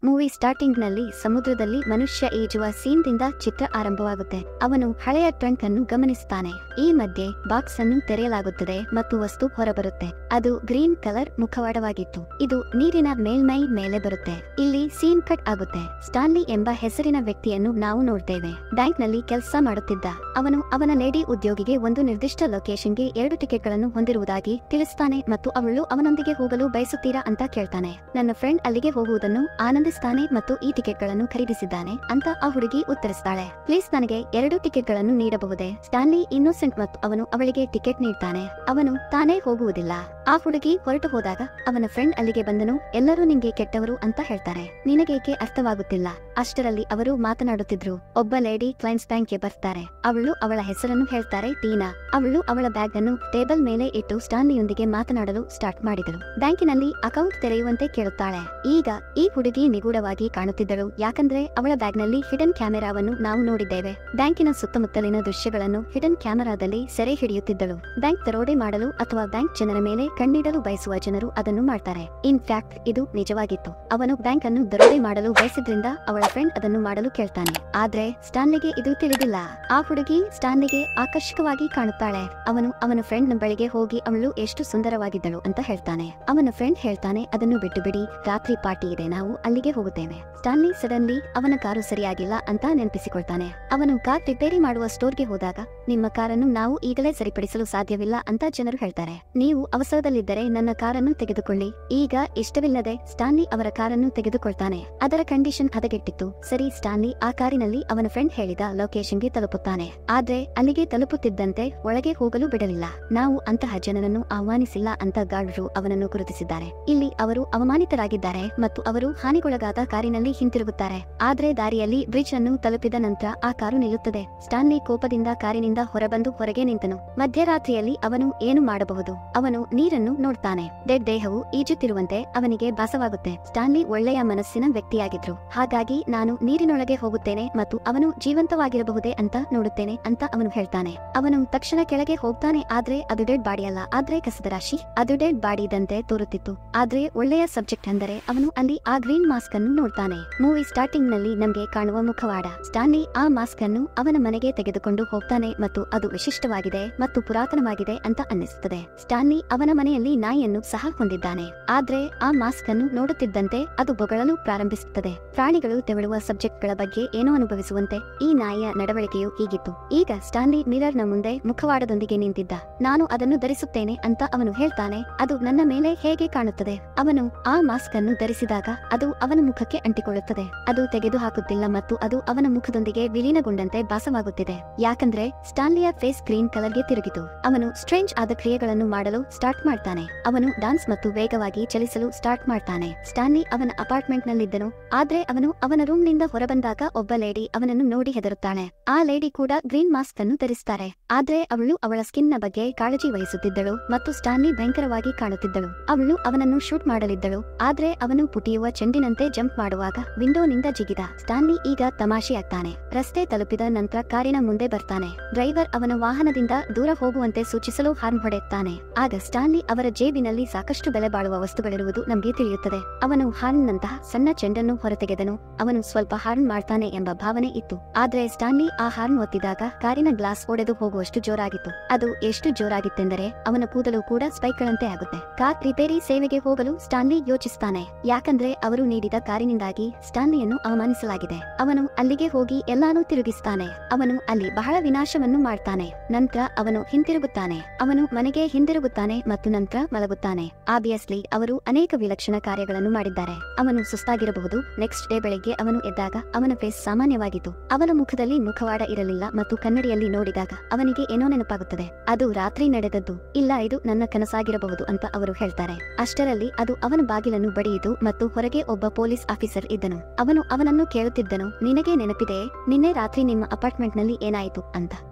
movie starting ನಲ್ಲಿ ಸಮುದ್ರದಲ್ಲಿ ಮನುಷ್ಯ ಈಜುವ ಸೀನ್ ದಿಂದ ಚಿತ್ರ ಆರಂಭವಾಗುತ್ತೆ ಅವನು ಹಳೆಯ ಟ್ರಂಕ್ ಅನ್ನು ಗಮನಿಸುತ್ತಾನೆ ಈ ಮಧ್ಯೆ ಬಾಕ್ಸ್ ಅನ್ನು ತೆರೆಯಲಾಗುತ್ತದೆ ಮತ್ತು ವಸ್ತು ಹೊರಬರುತ್ತೆ ಅದು ಗ್ರೀನ್ ಕಲರ್ ಮುಖವಾಡವಾಗಿತ್ತು ಇದು ನೀರಿನ ಮೇಲ್ಮೈ ಮೇಲೆ ಬರುತ್ತೆ ಇಲ್ಲಿ ಸೀನ್ ಕಟ್ ಆಗುತ್ತೆ ಸ್ಟಾನ್ಲಿ ಎಂಬ ಹೆಸರಿನ ವ್ಯಕ್ತಿಯನ್ನು ನಾವು ನೋಡ್ತೇವೆ ಬ್ಯಾಂಕ್ ನಲ್ಲಿ ಕೆಲಸ ಮಾಡುತ್ತಿದ್ದ ಅವನು ಅವನ ಲೇಡಿ ಉದ್ಯೋಗಿಗೆ ಒಂದು ನಿರ್ದಿಷ್ಟ ಲೊಕೇಶನ್ಗೆ ಎರಡು ಟಿಕೆಟ್ಗಳನ್ನು ಹೊಂದಿರುವುದಾಗಿ ತಿಳಿಸ್ತಾನೆ ಮತ್ತು ಅವಳು ಅವನೊಂದಿಗೆ ಹೋಗಲು ಬಯಸುತ್ತೀರಾ ಅಂತ ಕೇಳ್ತಾನೆ ನನ್ನ ಫ್ರೆಂಡ್ ಅಲ್ಲಿಗೆ ಹೋಗುವುದನ್ನು ಆನಂದಿಸ್ತಾನೆ ಮತ್ತು ಈ ಟಿಕೆಟ್ಗಳನ್ನು ಖರೀದಿಸಿದ್ದಾನೆ ಅಂತ ಆ ಹುಡುಗಿ ಉತ್ತರಿಸ್ತಾಳೆ ಪ್ಲೀಸ್ ನನಗೆ ಎರಡು ಟಿಕೆಟ್ಗಳನ್ನು ನೀಡಬಹುದೇ ಸ್ಟಾನ್ಲಿ ಇನ್ನೋಸೆಂಟ್ ಮತ್ತು ಅವನು ಅವಳಿಗೆ ಟಿಕೆಟ್ ನೀಡ್ತಾನೆ ಅವನು ತಾನೇ ಹೋಗುವುದಿಲ್ಲ ಆ ಹುಡುಗಿ ಹೊರಟು ಹೋದಾಗ ಅವನ ಫ್ರೆಂಡ್ ಅಲ್ಲಿಗೆ ಬಂದನು ಎಲ್ಲರೂ ನಿಂಗೆ ಕೆಟ್ಟವರು ಅಂತ ಹೇಳ್ತಾರೆ ನಿನಗೇಕೆ ಅರ್ಥವಾಗುತ್ತಿಲ್ಲ ಅಷ್ಟರಲ್ಲಿ ಅವರು ಮಾತನಾಡುತ್ತಿದ್ರು ಒಬ್ಬ ಲೇಡಿ ಕ್ಲೈನ್ಸ್ ಬ್ಯಾಂಕ್ಗೆ ಬರ್ತಾರೆ ಅವಳು ಅವಳ ಹೆಸರನ್ನು ಹೇಳ್ತಾರೆ ಟೀನಾ ಅವಳು ಅವಳ ಬ್ಯಾಗ್ ಅನ್ನು ಟೇಬಲ್ ಮೇಲೆ ಇಟ್ಟು ಸ್ಟಾನ್ಲಿಯೊಂದಿಗೆ ಮಾತನಾಡಲು ಸ್ಟಾರ್ಟ್ ಮಾಡಿದಳು ಬ್ಯಾಂಕಿನಲ್ಲಿ ಅಕೌಂಟ್ ತೆರೆಯುವಂತೆ ಕೇಳುತ್ತಾಳೆ ಈಗ ಈ ಹುಡುಗಿ ನಿಗೂಢವಾಗಿ ಕಾಣುತ್ತಿದ್ದಳು ಯಾಕಂದ್ರೆ ಅವಳ ಬ್ಯಾಗ್ನಲ್ಲಿ ಹಿಡನ್ ಕ್ಯಾಮೆರಾವನ್ನು ನಾವು ನೋಡಿದ್ದೇವೆ ಬ್ಯಾಂಕಿನ ಸುತ್ತಮುತ್ತಲಿನ ದೃಶ್ಯಗಳನ್ನು ಹಿಡನ್ ಕ್ಯಾಮೆರಾದಲ್ಲಿ ಸೆರೆ ಹಿಡಿಯುತ್ತಿದ್ದಳು ಬ್ಯಾಂಕ್ ದರೋಡೆ ಮಾಡಲು ಅಥವಾ ಬ್ಯಾಂಕ್ ಜನರ ಮೇಲೆ ಕಣ್ಣಿಡಲು ಬಯಸುವ ಜನರು ಅದನ್ನು ಮಾಡ್ತಾರೆ ಇನ್ ಫ್ಯಾಕ್ಟ್ ಇದು ನಿಜವಾಗಿತ್ತು ಅವನು ಬ್ಯಾಂಕ್ ಅನ್ನು ದರೋಡೆ ಮಾಡಲು ಬಯಸಿದ್ರಿಂದ ಅವಳ ಫ್ರೆಂಡ್ ಅದನ್ನು ಮಾಡಲು ಕೇಳ್ತಾನೆ ಆದ್ರೆ ಸ್ಟಾನ್ಲಿಗೆ ಇದು ತಿಳಿದಿಲ್ಲ ಆ ಹುಡುಗಿ ಸ್ಟಾನ್ಲಿಗೆ ಆಕರ್ಷಕವಾಗಿ ಕಾಣುತ್ತಾಳೆ ಅವನು ಅವನ ಫ್ರೆಂಡ್ ನ ಬಳಿಗೆ ಹೋಗಿ ಅವಳು ಎಷ್ಟು ಸುಂದರವಾಗಿದ್ದಳು ಅಂತ ಹೇಳ್ತಾನೆ ಅವನ ಫ್ರೆಂಡ್ ಹೇಳ್ತಾನೆ ಅದನ್ನು ಬಿಟ್ಟು ಬಿಡಿ ರಾತ್ರಿ ಪಾರ್ಟಿ ಇದೆ ನಾವು ಅಲ್ಲಿಗೆ ಹೋಗುತ್ತೇವೆ ಸ್ಟಾನ್ಲಿ ಸಡನ್ಲಿ ಅವನ ಕಾರು ಸರಿಯಾಗಿಲ್ಲ ಅಂತ ನೆನಪಿಸಿಕೊಳ್ತಾನೆ ಅವನು ಕಾರ್ ರಿಪೇರಿ ಮಾಡುವ ಸ್ಟೋರ್ಗೆ ಹೋದಾಗ ನಿಮ್ಮ ಕಾರನ್ನು ನಾವು ಈಗಲೇ ಸರಿಪಡಿಸಲು ಸಾಧ್ಯವಿಲ್ಲ ಅಂತ ಜನರು ಹೇಳ್ತಾರೆ ನೀವು ಅವಸರದಲ್ಲಿದ್ದರೆ ನನ್ನ ಕಾರನ್ನು ತೆಗೆದುಕೊಳ್ಳಿ ಈಗ ಇಷ್ಟವಿಲ್ಲದೆ ಸ್ಟಾನ್ಲಿ ಅವರ ಕಾರನ್ನು ತೆಗೆದುಕೊಳ್ತಾನೆ ಅದರ ಕಂಡೀಷನ್ ಹದಗೆಟ್ಟಿತ್ತು ಸರಿ ಸ್ಟಾನ್ಲಿ ಆ ಕಾರಿನಲ್ಲಿ ಅವನ ಫ್ರೆಂಡ್ ಹೇಳಿದ ಲೊಕೇಶನ್ಗೆ ತಲುಪುತ್ತಾನೆ ಆದ್ರೆ ಅಲ್ಲಿಗೆ ತಲುಪುತ್ತಿದ್ದಂತೆ ಒಳಗೆ ಹೋಗಲು ಬಿಡಲಿಲ್ಲ ನಾವು ಅಂತಹ ಜನರನ್ನು ಆಹ್ವಾನಿಸಿಲ್ಲ ಅಂತ ಗಾರ್ಡ್ರು ಅವನನ್ನು ಗುರುತಿಸಿದ್ದಾರೆ ಇಲ್ಲಿ ಅವರು ಅವಮಾನಿತರಾಗಿದ್ದಾರೆ ಮತ್ತು ಅವರು ಹಾನಿಗೊಳಗಾದ ಕಾರಿನಲ್ಲಿ ಹಿಂತಿರುಗುತ್ತಾರೆ ಆದ್ರೆ ದಾರಿಯಲ್ಲಿ ಬ್ರಿಡ್ಜ್ ಅನ್ನು ತಲುಪಿದ ನಂತರ ಆ ಕಾರು ನಿಲ್ಲುತ್ತದೆ ಸ್ಟಾನ್ಲಿ ಕೋಪದಿಂದ ಕಾರಿನಿಂದ ಹೊರಬಂದು ಹೊರಗೆ ನಿಂತನು ಮಧ್ಯರಾತ್ರಿಯಲ್ಲಿ ಅವನು ಏನು ಮಾಡಬಹುದು ಅವನು ನೀರನ್ನು ನೋಡ್ತಾನೆ ಡೆಡ್ ದೇಹವು ಈಜುತ್ತಿರುವಂತೆ ಅವನಿಗೆ ಭಾಸವಾಗುತ್ತೆ ಸ್ಟಾನ್ಲಿ ಒಳ್ಳೆಯ ಮನಸ್ಸಿನ ವ್ಯಕ್ತಿಯಾಗಿದ್ರು ಹಾಗಾಗಿ ನಾನು ನೀರಿನೊಳಗೆ ಹೋಗುತ್ತೇನೆ ಮತ್ತು ಅವನು ಜೀವಂತವಾಗಿರಬಹುದೇ ಅಂತ ನೋಡುತ್ತೇನೆ ಅಂತ ಅವನು ಹೇಳ್ತಾನೆ ಅವನು ತಕ್ಷಣ ಕೆಳಗೆ ಹೋಗ್ತಾನೆ ಆದ್ರೆ ಅದು ಡೆಡ್ ಬಾಡಿ ಅಲ್ಲ ಆದ್ರೆ ಕಸದ ರಾಶಿ ಅದು ಡೆಡ್ ಬಾಡಿ ಇದ್ದಂತೆ ತೋರುತ್ತಿತ್ತು ಆದ್ರೆ ಒಳ್ಳೆಯ ಸಬ್ಜೆಕ್ಟ್ ಅಂದರೆ ಅವನು ಅಲ್ಲಿ ಆ ಗ್ರೀನ್ ಮಾಸ್ಕ್ ಅನ್ನು ನೋಡ್ತಾನೆ ಮೂವಿ ಸ್ಟಾರ್ಟಿಂಗ್ ನಲ್ಲಿ ನಮ್ಗೆ ಕಾಣುವ ಮುಖವಾಡ ಸ್ಟಾನ್ಲಿ ಆ ಮಾಸ್ಕ್ ಅನ್ನು ಅವನ ಮನೆಗೆ ತೆಗೆದುಕೊಂಡು ಹೋಗ್ತಾನೆ ಮತ್ತು ಅದು ವಿಶಿಷ್ಟವಾಗಿದೆ ಮತ್ತು ಪುರಾತನವಾಗಿದೆ ಅಂತ ಅನ್ನಿಸುತ್ತದೆ ಸ್ಟಾನ್ಲಿ ಅವನ ಮನೆಯಲ್ಲಿ ನಾಯಿಯನ್ನು ಸಹ ಹೊಂದಿದ್ದಾನೆ ಆದ್ರೆ ಆ ಮಾಸ್ಕ್ ಅನ್ನು ನೋಡುತ್ತಿದ್ದಂತೆ ಅದು ಬೊಗಳಲು ಪ್ರಾರಂಭಿಸುತ್ತದೆ ಪ್ರಾಣಿಗಳು ತೆವಳುವ ಸಬ್ಜೆಕ್ಟ್ ಗಳ ಬಗ್ಗೆ ಏನೋ ಅನುಭವಿಸುವಂತೆ ಈ ನಾಯಿಯ ನಡವಳಿಕೆಯು ಹೀಗಿತ್ತು ಈಗ ಸ್ಟಾನ್ಲಿ ಮಿರರ್ ನ ಮುಂದೆ ಮುಖವಾಡದೊಂದಿಗೆ ನಿಂತಿದ್ದ ನಾನು ಅದನ್ನು ಧರಿಸುತ್ತೇನೆ ಅಂತ ಅವನು ಹೇಳ್ತಾನೆ ಅದು ನನ್ನ ಮೇಲೆ ಹೇಗೆ ಕಾಣುತ್ತದೆ ಅವನು ಆ ಮಾಸ್ಕ್ ಅನ್ನು ಧರಿಸಿದಾಗ ಅದು ಅವನ ಮುಖಕ್ಕೆ ಅಂಟಿಕೊಳ್ಳುತ್ತದೆ ಅದು ತೆಗೆದು ಹಾಕುತ್ತಿಲ್ಲ ಮತ್ತು ಅದು ಅವನ ಮುಖದೊಂದಿಗೆ ವಿಲೀನಗೊಂಡಂತೆ ಭಾಸವಾಗುತ್ತಿದೆ ಯಾಕಂದ್ರೆ ಸ್ಟಾನ್ಲಿಯ ಫೇಸ್ ಗ್ರೀನ್ ಕಲರ್ಗೆ ತಿರುಗಿತು ಅವನು ಸ್ಟ್ರೇಂಜ್ ಆದ ಕ್ರಿಯೆಗಳನ್ನು ಮಾಡಲು ಸ್ಟಾರ್ಟ್ ಮಾಡ್ತಾನೆ ಅವನು ಡಾನ್ಸ್ ಮತ್ತು ವೇಗವಾಗಿ ಚಲಿಸಲು ಸ್ಟಾರ್ಟ್ ಮಾಡ್ತಾನೆ ಸ್ಟಾನ್ಲಿ ಅವನ ಅಪಾರ್ಟ್ಮೆಂಟ್ ನಲ್ಲಿದ್ದನು ಆದ್ರೆ ಅವನು ಅವನ ರೂಮ್ ನಿಂದ ಹೊರಬಂದಾಗ ಒಬ್ಬ ಲೇಡಿ ಅವನನ್ನು ನೋಡಿ ಹೆದರುತ್ತಾಳೆ ಆ ಲೇಡಿ ಕೂಡ ಗ್ರೀನ್ ಮಾಸ್ಕ್ ಅನ್ನು ಧರಿಸ್ತಾರೆ ಆದ್ರೆ ಅವಳು ಅವಳ ಸ್ಕಿನ್ ನ ಬಗ್ಗೆ ಕಾಳಜಿ ವಹಿಸುತ್ತಿದ್ದಳು ಮತ್ತು ಸ್ಟಾನ್ಲಿ ಭಯಂಕರವಾಗಿ ಕಾಣುತ್ತಿದ್ದಳು ಅವಳು ಅವನನ್ನು ಶೂಟ್ ಮಾಡಲಿದ್ದಳು ಆದ್ರೆ ಅವನು ಪುಟಿಯುವ ಚೆಂಡಿನಂತೆ ಜಂಪ್ ಮಾಡುವಾಗ ವಿಂಡೋನಿಂದ ಜಿಗಿದ ಸ್ಟಾನ್ಲಿ ಈಗ ತಮಾಷೆಯಾಗ್ತಾನೆ ರಸ್ತೆ ತಲುಪಿದ ನಂತರ ಕಾರಿನ ಮುಂದೆ ಬರ್ತಾನೆ ಡ್ರೈವರ್ ಅವನ ವಾಹನದಿಂದ ದೂರ ಹೋಗುವಂತೆ ಸೂಚಿಸಲು ಹಾರ್ನ್ ಹೊಡೆಯುತ್ತಾನೆ ಆಗ ಸ್ಟಾನ್ಲಿ ಅವರ ಜೇಬಿನಲ್ಲಿ ಸಾಕಷ್ಟು ಬೆಲೆ ಬಾಳುವ ವಸ್ತುಗಳಿರುವುದು ನಮಗೆ ತಿಳಿಯುತ್ತದೆ ಅವನು ಹಾರ್ನ್ ನಂತಹ ಸಣ್ಣ ಚೆಂಡನ್ನು ಹೊರತೆಗೆದನು ಅವನು ಸ್ವಲ್ಪ ಹಾರ್ನ್ ಮಾಡ್ತಾನೆ ಎಂಬ ಭಾವನೆ ಇತ್ತು ಆದ್ರೆ ಸ್ಟಾನ್ಲಿ ಆ ಹಾರ್ನ್ ಒತ್ತಿದಾಗ ಕಾರಿನ ಗ್ಲಾಸ್ ಒಡೆದು ಹೋಗುವಷ್ಟು ಜೋರಾಗಿತ್ತು ಅದು ಎಷ್ಟು ಜೋರಾಗಿತ್ತೆಂದರೆ ಅವನ ಕೂದಲು ಕೂಡ ಸ್ಪೈಕ್ಗಳಂತೆ ಆಗುತ್ತೆ ಕಾರ್ ರಿಪೇರಿ ಸೇವೆಗೆ ಹೋಗಲು ಸ್ಟಾನ್ಲಿ ಯೋಚಿಸ್ತಾನೆ ಯಾಕಂದ್ರೆ ಅವರು ನೀಡಿದ ಕಾರಿನಿಂದಾಗಿ ಸ್ಟಾನ್ಲಿಯನ್ನು ಅವಮಾನಿಸಲಾಗಿದೆ ಅವನು ಅಲ್ಲಿಗೆ ಹೋಗಿ ಎಲ್ಲಾನು ತಿರುಗಿಸ್ತಾನೆ ಅವನು ಅಲ್ಲಿ ಬಹಳ ವಿನಾಶವನ್ನು ಮಾಡ್ತಾನೆ ನಂತರ ಅವನು ಹಿಂತಿರುಗುತ್ತಾನೆ ಅವನು ಮನೆಗೆ ಹಿಂದಿರುಗುತ್ತಾನೆ ಮತ್ತು ನಂತರ ಮಲಗುತ್ತಾನೆ ಆಬ್ವಿಯಸ್ಲಿ ಅವರು ಅನೇಕ ವಿಲಕ್ಷಣ ಕಾರ್ಯಗಳನ್ನು ಮಾಡಿದ್ದಾರೆ ಅವನು ಸುಸ್ತಾಗಿರಬಹುದು ನೆಕ್ಸ್ಟ್ ಡೇ ಬೆಳಿಗ್ಗೆ ಅವನು ಎದ್ದಾಗ ಅವನ ಫೇಸ್ ಸಾಮಾನ್ಯವಾಗಿತ್ತು ಅವನ ಮುಖದಲ್ಲಿ ಮುಖವಾಡ ಇರಲಿಲ್ಲ ಮತ್ತು ಕನ್ನಡಿಯಲ್ಲಿ ನೋಡಿದಾಗ ಅವನಿಗೆ ಏನೋ ನೆನಪಾಗುತ್ತದೆ ಅದು ರಾತ್ರಿ ನಡೆದದ್ದು ಇಲ್ಲ ಇದು ನನ್ನ ಕನಸಾಗಿರಬಹುದು ಅಂತ ಅವರು ಹೇಳ್ತಾರೆ ಅಷ್ಟರಲ್ಲಿ ಅದು ಅವನ ಬಾಗಿಲನ್ನು ಬಡಿಯಿತು ಮತ್ತು ಹೊರಗೆ ಒಬ್ಬ ಪೊಲೀಸ್ ಆಫೀಸರ್ ಇದ್ದನು ಅವನು ಅವನನ್ನು ಕೇಳುತ್ತಿದ್ದನು ನಿನಗೆ ನೆನಪಿದೆಯೇ ನಿನ್ನೆ ರಾತ್ರಿ ನಿಮ್ಮ ಅಪಾರ್ಟ್ಮೆಂಟ್ ನಲ್ಲಿ ಏನಾಯಿತು ಅಂತ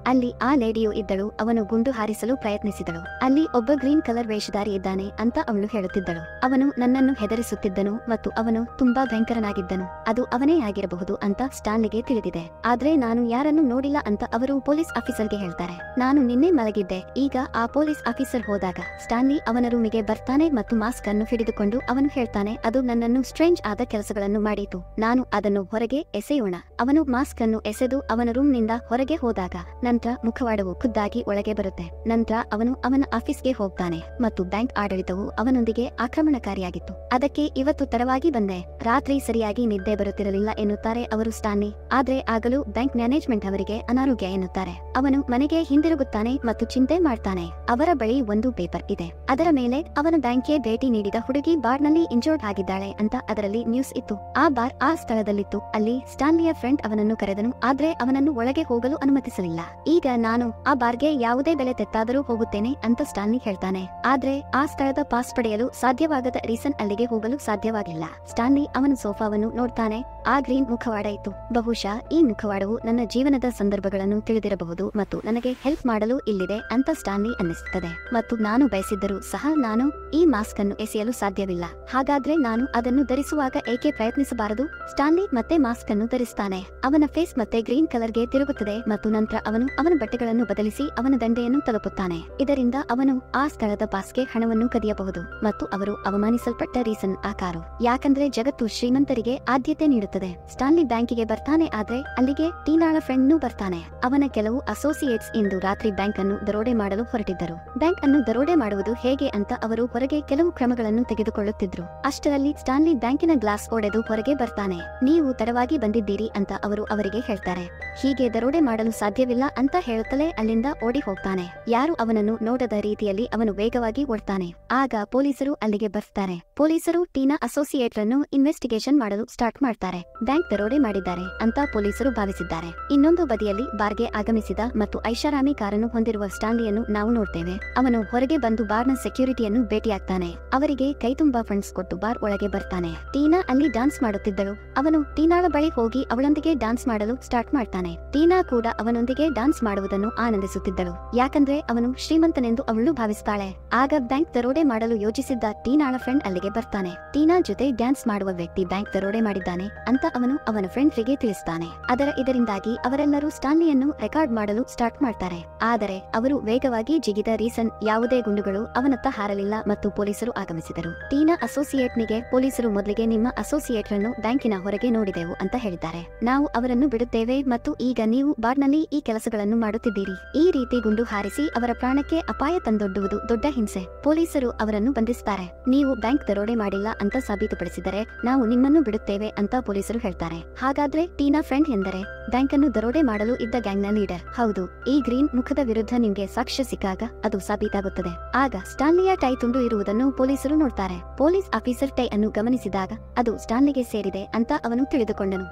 ಅಲ್ಲಿ ಆ ಲೇಡಿಯು ಇದ್ದಳು ಅವನು ಗುಂಡು ಹಾರಿಸಲು ಪ್ರಯತ್ನಿಸಿದಳು ಅಲ್ಲಿ ಒಬ್ಬ ಗ್ರೀನ್ ಕಲರ್ ವೇಷಧಾರಿ ಇದ್ದಾನೆ ಅಂತ ಅವಳು ಹೇಳುತ್ತಿದ್ದಳು ಅವನು ನನ್ನನ್ನು ಹೆದರಿಸುತ್ತಿದ್ದನು ಮತ್ತು ಅವನು ತುಂಬಾ ಭಯಂಕರನಾಗಿದ್ದನು ಅದು ಅವನೇ ಆಗಿರಬಹುದು ಅಂತ ಸ್ಟಾನ್ಲಿಗೆ ತಿಳಿದಿದೆ ಆದ್ರೆ ನಾನು ಯಾರನ್ನು ನೋಡಿಲ್ಲ ಅಂತ ಅವರು ಪೊಲೀಸ್ ಆಫೀಸರ್ಗೆ ಹೇಳ್ತಾರೆ ನಾನು ನಿನ್ನೆ ಮಲಗಿದ್ದೆ ಈಗ ಆ ಪೊಲೀಸ್ ಆಫೀಸರ್ ಹೋದಾಗ ಸ್ಟಾನ್ಲಿ ಅವನ ರೂಮಿಗೆ ಬರ್ತಾನೆ ಮತ್ತು ಮಾಸ್ಕ್ ಅನ್ನು ಹಿಡಿದುಕೊಂಡು ಅವನು ಹೇಳ್ತಾನೆ ಅದು ನನ್ನನ್ನು ಸ್ಟ್ರೇಂಜ್ ಆದ ಕೆಲಸಗಳನ್ನು ಮಾಡಿತು ನಾನು ಅದನ್ನು ಹೊರಗೆ ಎಸೆಯೋಣ ಅವನು ಮಾಸ್ಕ್ ಅನ್ನು ಎಸೆದು ಅವನ ರೂಮ್ನಿಂದ ಹೊರಗೆ ಹೋದಾಗ ನಂತರ ಮುಖವಾಡವು ಖುದ್ದಾಗಿ ಒಳಗೆ ಬರುತ್ತೆ ನಂತರ ಅವನು ಅವನ ಆಫೀಸ್ಗೆ ಹೋಗ್ತಾನೆ ಮತ್ತು ಬ್ಯಾಂಕ್ ಆಡಳಿತವು ಅವನೊಂದಿಗೆ ಆಕ್ರಮಣಕಾರಿಯಾಗಿತ್ತು ಅದಕ್ಕೆ ಇವತ್ತು ತಡವಾಗಿ ಬಂದೆ ರಾತ್ರಿ ಸರಿಯಾಗಿ ನಿದ್ದೆ ಬರುತ್ತಿರಲಿಲ್ಲ ಎನ್ನುತ್ತಾರೆ ಅವರು ಸ್ಟಾನ್ಲಿ ಆದ್ರೆ ಆಗಲೂ ಬ್ಯಾಂಕ್ ಮ್ಯಾನೇಜ್ಮೆಂಟ್ ಅವರಿಗೆ ಅನಾರೋಗ್ಯ ಎನ್ನುತ್ತಾರೆ ಅವನು ಮನೆಗೆ ಹಿಂದಿರುಗುತ್ತಾನೆ ಮತ್ತು ಚಿಂತೆ ಮಾಡ್ತಾನೆ ಅವರ ಬಳಿ ಒಂದು ಪೇಪರ್ ಇದೆ ಅದರ ಮೇಲೆ ಅವನ ಬ್ಯಾಂಕ್ಗೆ ಭೇಟಿ ನೀಡಿದ ಹುಡುಗಿ ಬಾರ್ನಲ್ಲಿ ಇಂಜೋರ್ಡ್ ಆಗಿದ್ದಾಳೆ ಅಂತ ಅದರಲ್ಲಿ ನ್ಯೂಸ್ ಇತ್ತು ಆ ಬಾರ್ ಆ ಸ್ಥಳದಲ್ಲಿತ್ತು ಅಲ್ಲಿ ಸ್ಟಾನ್ಲಿಯ ಫ್ರೆಂಡ್ ಅವನನ್ನು ಕರೆದನು ಆದ್ರೆ ಅವನನ್ನು ಒಳಗೆ ಹೋಗಲು ಅನುಮತಿಸಲಿಲ್ಲ ಈಗ ನಾನು ಆ ಬಾರ್ಗೆ ಯಾವುದೇ ಬೆಲೆ ತೆತ್ತಾದರೂ ಹೋಗುತ್ತೇನೆ ಅಂತ ಸ್ಟಾನ್ಲಿ ಹೇಳ್ತಾನೆ ಆದ್ರೆ ಆ ಸ್ಥಳದ ಪಾಸ್ ಪಡೆಯಲು ಸಾಧ್ಯವಾಗದ ರೀಸನ್ ಅಲ್ಲಿಗೆ ಹೋಗಲು ಸಾಧ್ಯವಾಗಿಲ್ಲ ಸ್ಟಾನ್ಲಿ ಅವನ ಸೋಫಾವನ್ನು ನೋಡ್ತಾನೆ ಆ ಗ್ರೀನ್ ಮುಖವಾಡ ಇತ್ತು ಬಹುಶಃ ಈ ಮುಖವಾಡವು ನನ್ನ ಜೀವನದ ಸಂದರ್ಭಗಳನ್ನು ತಿಳಿದಿರಬಹುದು ಮತ್ತು ನನಗೆ ಹೆಲ್ಪ್ ಮಾಡಲು ಇಲ್ಲಿದೆ ಅಂತ ಸ್ಟಾನ್ಲಿ ಅನ್ನಿಸುತ್ತದೆ ಮತ್ತು ನಾನು ಬಯಸಿದ್ದರೂ ಸಹ ನಾನು ಈ ಮಾಸ್ಕ್ ಅನ್ನು ಎಸೆಯಲು ಸಾಧ್ಯವಿಲ್ಲ ಹಾಗಾದ್ರೆ ನಾನು ಅದನ್ನು ಧರಿಸುವಾಗ ಏಕೆ ಪ್ರಯತ್ನಿಸಬಾರದು ಸ್ಟಾನ್ಲಿ ಮತ್ತೆ ಮಾಸ್ಕ್ ಅನ್ನು ಧರಿಸ್ತಾನೆ ಅವನ ಫೇಸ್ ಮತ್ತೆ ಗ್ರೀನ್ ಕಲರ್ಗೆ ತಿರುಗುತ್ತದೆ ಮತ್ತು ನಂತರ ಅವನು ಅವನ ಬಟ್ಟೆಗಳನ್ನು ಬದಲಿಸಿ ಅವನ ದಂಡೆಯನ್ನು ತಲುಪುತ್ತಾನೆ ಇದರಿಂದ ಅವನು ಆ ಸ್ಥಳದ ಪಾಸ್ಗೆ ಹಣವನ್ನು ಕದಿಯಬಹುದು ಮತ್ತು ಅವರು ಅವಮಾನಿಸಲ್ಪಟ್ಟ ರೀಸನ್ ಆ ಕಾರು ಯಾಕಂದ್ರೆ ಜಗತ್ತು ಶ್ರೀಮಂತರಿಗೆ ಆದ್ಯತೆ ನೀಡುತ್ತದೆ ಸ್ಟಾನ್ಲಿ ಬ್ಯಾಂಕಿಗೆ ಬರ್ತಾನೆ ಆದ್ರೆ ಅಲ್ಲಿಗೆ ಟೀನಾಳ ಫ್ರೆಂಡ್ನೂ ಬರ್ತಾನೆ ಅವನ ಕೆಲವು ಅಸೋಸಿಯೇಟ್ಸ್ ಇಂದು ರಾತ್ರಿ ಬ್ಯಾಂಕ್ ಅನ್ನು ದರೋಡೆ ಮಾಡಲು ಹೊರಟಿದ್ದರು ಬ್ಯಾಂಕ್ ಅನ್ನು ದರೋಡೆ ಮಾಡುವುದು ಹೇಗೆ ಅಂತ ಅವರು ಹೊರಗೆ ಕೆಲವು ಕ್ರಮಗಳನ್ನು ತೆಗೆದುಕೊಳ್ಳುತ್ತಿದ್ರು ಅಷ್ಟರಲ್ಲಿ ಸ್ಟಾನ್ಲಿ ಬ್ಯಾಂಕಿನ ಗ್ಲಾಸ್ ಒಡೆದು ಹೊರಗೆ ಬರ್ತಾನೆ ನೀವು ತಡವಾಗಿ ಬಂದಿದ್ದೀರಿ ಅಂತ ಅವರು ಅವರಿಗೆ ಹೇಳ್ತಾರೆ ಹೀಗೆ ದರೋಡೆ ಮಾಡಲು ಸಾಧ್ಯವಿಲ್ಲ ಅಂತ ಹೇಳುತ್ತಲೇ ಅಲ್ಲಿಂದ ಓಡಿ ಹೋಗ್ತಾನೆ ಯಾರು ಅವನನ್ನು ನೋಡದ ರೀತಿಯಲ್ಲಿ ಅವನು ವೇಗವಾಗಿ ಓಡ್ತಾನೆ ಆಗ ಪೊಲೀಸರು ಅಲ್ಲಿಗೆ ಬರ್ತಾರೆ ಪೊಲೀಸರು ಟೀನಾ ಅಸೋಸಿಯೇಟ್ ರನ್ನು ಇನ್ವೆಸ್ಟಿಗೇಷನ್ ಮಾಡಲು ಸ್ಟಾರ್ಟ್ ಮಾಡ್ತಾರೆ ಬ್ಯಾಂಕ್ ದರೋಡೆ ಮಾಡಿದ್ದಾರೆ ಅಂತ ಪೊಲೀಸರು ಭಾವಿಸಿದ್ದಾರೆ ಇನ್ನೊಂದು ಬದಿಯಲ್ಲಿ ಬಾರ್ಗೆ ಆಗಮಿಸಿದ ಮತ್ತು ಐಷಾರಾಮಿ ಕಾರನ್ನು ಹೊಂದಿರುವ ಸ್ಟಾನ್ಲಿಯನ್ನು ನಾವು ನೋಡ್ತೇವೆ ಅವನು ಹೊರಗೆ ಬಂದು ಬಾರ್ನ ಸೆಕ್ಯೂರಿಟಿಯನ್ನು ಭೇಟಿಯಾಗ್ತಾನೆ ಅವರಿಗೆ ಕೈತುಂಬಾ ಫಂಡ್ಸ್ ಕೊಟ್ಟು ಬಾರ್ ಒಳಗೆ ಬರ್ತಾನೆ ಟೀನಾ ಅಲ್ಲಿ ಡಾನ್ಸ್ ಮಾಡುತ್ತಿದ್ದಳು ಅವನು ಟೀನಾಳ ಬಳಿ ಹೋಗಿ ಅವಳೊಂದಿಗೆ ಡಾನ್ಸ್ ಮಾಡಲು ಸ್ಟಾರ್ಟ್ ಮಾಡ್ತಾನೆ ಟೀನಾ ಕೂಡ ಅವನೊಂದಿಗೆ ಡಾನ್ಸ್ ಮಾಡುವುದನ್ನು ಆನಂದಿಸುತ್ತಿದ್ದಳು ಯಾಕಂದ್ರೆ ಅವನು ಶ್ರೀಮಂತನೆಂದು ಅವಳು ಭಾವಿಸ್ತಾಳೆ ಆಗ ಬ್ಯಾಂಕ್ ದರೋಡೆ ಮಾಡಲು ಯೋಜಿಸಿದ್ದ ಟೀನಾಳ ಫ್ರೆಂಡ್ ಅಲ್ಲಿಗೆ ಬರ್ತಾನೆ ಟೀನಾ ಜೊತೆ ಡ್ಯಾನ್ಸ್ ಮಾಡುವ ವ್ಯಕ್ತಿ ಬ್ಯಾಂಕ್ ದರೋಡೆ ಮಾಡಿದ್ದಾನೆ ಅಂತ ಅವನು ಅವನ ಫ್ರೆಂಡ್ರಿಗೆ ತಿಳಿಸ್ತಾನೆ ಅದರ ಇದರಿಂದಾಗಿ ಅವರೆಲ್ಲರೂ ಸ್ಟಾನ್ಲಿಯನ್ನು ರೆಕಾರ್ಡ್ ಮಾಡಲು ಸ್ಟಾರ್ಟ್ ಮಾಡ್ತಾರೆ ಆದರೆ ಅವರು ವೇಗವಾಗಿ ಜಿಗಿದ ರೀಸನ್ ಯಾವುದೇ ಗುಂಡುಗಳು ಅವನತ್ತ ಹಾರಲಿಲ್ಲ ಮತ್ತು ಪೊಲೀಸರು ಆಗಮಿಸಿದರು ಟೀನಾ ಅಸೋಸಿಯೇಟ್ನಿಗೆ ಪೊಲೀಸರು ಮೊದಲಿಗೆ ನಿಮ್ಮ ಅಸೋಸಿಯೇಟ್ ಅನ್ನು ಬ್ಯಾಂಕಿನ ಹೊರಗೆ ನೋಡಿದೆವು ಅಂತ ಹೇಳಿದ್ದಾರೆ ನಾವು ಅವರನ್ನು ಬಿಡುತ್ತೇವೆ ಮತ್ತು ಈಗ ನೀವು ಬಾರ್ನಲ್ಲಿ ಈ ಕೆಲಸಗಳನ್ನು ಮಾಡುತ್ತಿದ್ದೀರಿ ಈ ರೀತಿ ಗುಂಡು ಹಾರಿಸಿ ಅವರ ಪ್ರಾಣಕ್ಕೆ ಅಪಾಯ ತಂದೊಡ್ಡುವುದು ದೊಡ್ಡ ಹಿಂಸೆ ಪೊಲೀಸರು ಅವರನ್ನು ಬಂಧಿಸುತ್ತಾರೆ ನೀವು ಬ್ಯಾಂಕ್ ದರೋಡೆ ಮಾಡಿಲ್ಲ ಅಂತ ಸಾಬೀತುಪಡಿಸಿದರೆ ನಾವು ನಿಮ್ಮನ್ನು ಬಿಡುತ್ತೇವೆ ಅಂತ ಪೊಲೀಸರು ಹೇಳ್ತಾರೆ ಹಾಗಾದ್ರೆ ಟೀನಾ ಫ್ರೆಂಡ್ ಎಂದರೆ ಬ್ಯಾಂಕ್ ಅನ್ನು ದರೋಡೆ ಮಾಡಲು ಇದ್ದ ಗ್ಯಾಂಗ್ನ ಲೀಡರ್ ಹೌದು ಈ ಗ್ರೀನ್ ಮುಖದ ವಿರುದ್ಧ ನಿಮ್ಗೆ ಸಾಕ್ಷ್ಯ ಸಿಕ್ಕಾಗ ಅದು ಸಾಬೀತಾಗುತ್ತದೆ ಆಗ ಸ್ಟಾನ್ಲಿಯ ಟೈ ತುಂಡು ಇರುವುದನ್ನು ಪೊಲೀಸರು ನೋಡ್ತಾರೆ ಪೊಲೀಸ್ ಆಫೀಸರ್ ಟೈ ಅನ್ನು ಗಮನಿಸಿದಾಗ ಅದು ಸ್ಟಾನ್ಲಿಗೆ ಸೇರಿದೆ ಅಂತ ಅವನು ತಿಳಿದುಕೊಂಡನು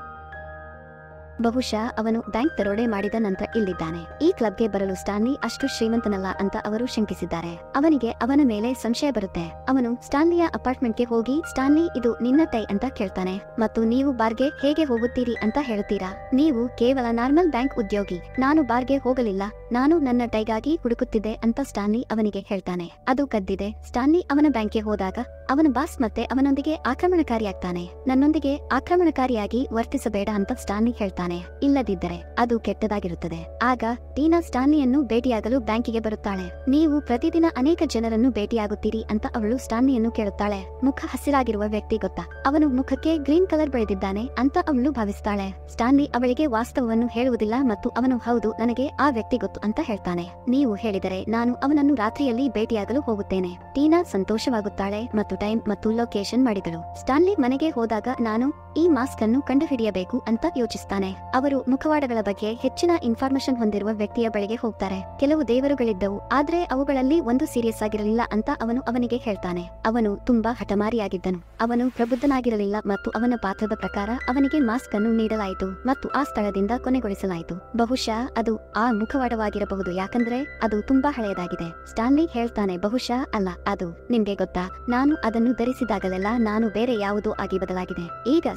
ಬಹುಶಃ ಅವನು ಬ್ಯಾಂಕ್ ದರೋಡೆ ಮಾಡಿದ ನಂತರ ಇಲ್ಲಿದ್ದಾನೆ ಈ ಕ್ಲಬ್ಗೆ ಬರಲು ಸ್ಟಾನ್ಲಿ ಅಷ್ಟು ಶ್ರೀಮಂತನಲ್ಲ ಅಂತ ಅವರು ಶಂಕಿಸಿದ್ದಾರೆ ಅವನಿಗೆ ಅವನ ಮೇಲೆ ಸಂಶಯ ಬರುತ್ತೆ ಅವನು ಸ್ಟಾನ್ಲಿಯ ಅಪಾರ್ಟ್ಮೆಂಟ್ಗೆ ಹೋಗಿ ಸ್ಟಾನ್ಲಿ ಇದು ನಿನ್ನ ಟೈ ಅಂತ ಕೇಳ್ತಾನೆ ಮತ್ತು ನೀವು ಬಾರ್ಗೆ ಹೇಗೆ ಹೋಗುತ್ತೀರಿ ಅಂತ ಹೇಳ್ತೀರಾ ನೀವು ಕೇವಲ ನಾರ್ಮಲ್ ಬ್ಯಾಂಕ್ ಉದ್ಯೋಗಿ ನಾನು ಬಾರ್ಗೆ ಹೋಗಲಿಲ್ಲ ನಾನು ನನ್ನ ಟೈಗಾಗಿ ಹುಡುಕುತ್ತಿದ್ದೆ ಅಂತ ಸ್ಟಾನ್ಲಿ ಅವನಿಗೆ ಹೇಳ್ತಾನೆ ಅದು ಕದ್ದಿದೆ ಸ್ಟಾನ್ಲಿ ಅವನ ಬ್ಯಾಂಕ್ಗೆ ಹೋದಾಗ ಅವನ ಬಾಸ್ ಮತ್ತೆ ಅವನೊಂದಿಗೆ ಆಕ್ರಮಣಕಾರಿಯಾಗ್ತಾನೆ ನನ್ನೊಂದಿಗೆ ಆಕ್ರಮಣಕಾರಿಯಾಗಿ ವರ್ತಿಸಬೇಡ ಅಂತ ಸ್ಟಾನ್ಲಿ ಹೇಳ್ತಾನೆ ಇಲ್ಲದಿದ್ದರೆ ಅದು ಕೆಟ್ಟದಾಗಿರುತ್ತದೆ ಆಗ ಟೀನಾ ಸ್ಟಾನ್ಲಿಯನ್ನು ಭೇಟಿಯಾಗಲು ಬ್ಯಾಂಕಿಗೆ ಬರುತ್ತಾಳೆ ನೀವು ಪ್ರತಿದಿನ ಅನೇಕ ಜನರನ್ನು ಭೇಟಿಯಾಗುತ್ತೀರಿ ಅಂತ ಅವಳು ಸ್ಟಾನ್ಲಿಯನ್ನು ಕೇಳುತ್ತಾಳೆ ಮುಖ ಹಸಿರಾಗಿರುವ ವ್ಯಕ್ತಿ ಗೊತ್ತಾ ಅವನು ಮುಖಕ್ಕೆ ಗ್ರೀನ್ ಕಲರ್ ಬೆಳೆದಿದ್ದಾನೆ ಅಂತ ಅವಳು ಭಾವಿಸ್ತಾಳೆ ಸ್ಟಾನ್ಲಿ ಅವಳಿಗೆ ವಾಸ್ತವವನ್ನು ಹೇಳುವುದಿಲ್ಲ ಮತ್ತು ಅವನು ಹೌದು ನನಗೆ ಆ ವ್ಯಕ್ತಿ ಗೊತ್ತು ಅಂತ ಹೇಳ್ತಾನೆ ನೀವು ಹೇಳಿದರೆ ನಾನು ಅವನನ್ನು ರಾತ್ರಿಯಲ್ಲಿ ಭೇಟಿಯಾಗಲು ಹೋಗುತ್ತೇನೆ ಟೀನಾ ಸಂತೋಷವಾಗುತ್ತಾಳೆ ಮತ್ತು ಟೈಮ್ ಮತ್ತು ಲೊಕೇಶನ್ ಮಾಡಿದಳು ಸ್ಟಾನ್ಲಿ ಮನೆಗೆ ಹೋದಾಗ ನಾನು ಈ ಮಾಸ್ಕ್ ಅನ್ನು ಕಂಡುಹಿಡಿಯಬೇಕು ಅಂತ ಯೋಚಿಸ್ತಾನೆ ಅವರು ಮುಖವಾಡಗಳ ಬಗ್ಗೆ ಹೆಚ್ಚಿನ ಇನ್ಫಾರ್ಮೇಶನ್ ಹೊಂದಿರುವ ವ್ಯಕ್ತಿಯ ಬಳಿಗೆ ಹೋಗ್ತಾರೆ ಕೆಲವು ದೇವರುಗಳಿದ್ದವು ಆದ್ರೆ ಅವುಗಳಲ್ಲಿ ಒಂದು ಸೀರಿಯಸ್ ಆಗಿರಲಿಲ್ಲ ಅಂತ ಅವನು ಅವನಿಗೆ ಹೇಳ್ತಾನೆ ಅವನು ತುಂಬಾ ಹಠಮಾರಿಯಾಗಿದ್ದನು ಅವನು ಪ್ರಬುದ್ಧನಾಗಿರಲಿಲ್ಲ ಮತ್ತು ಅವನ ಪಾತ್ರದ ಪ್ರಕಾರ ಅವನಿಗೆ ಮಾಸ್ಕ್ ಅನ್ನು ನೀಡಲಾಯಿತು ಮತ್ತು ಆ ಸ್ಥಳದಿಂದ ಕೊನೆಗೊಳಿಸಲಾಯಿತು ಬಹುಶಃ ಅದು ಆ ಮುಖವಾಡವಾಗಿರಬಹುದು ಯಾಕಂದ್ರೆ ಅದು ತುಂಬಾ ಹಳೆಯದಾಗಿದೆ ಸ್ಟಾನ್ಲಿ ಹೇಳ್ತಾನೆ ಬಹುಶಃ ಅಲ್ಲ ಅದು ನಿಮ್ಗೆ ಗೊತ್ತಾ ನಾನು ಅದನ್ನು ಧರಿಸಿದಾಗಲೆಲ್ಲ ನಾನು ಬೇರೆ ಯಾವುದೋ ಆಗಿ ಬದಲಾಗಿದೆ ಈಗ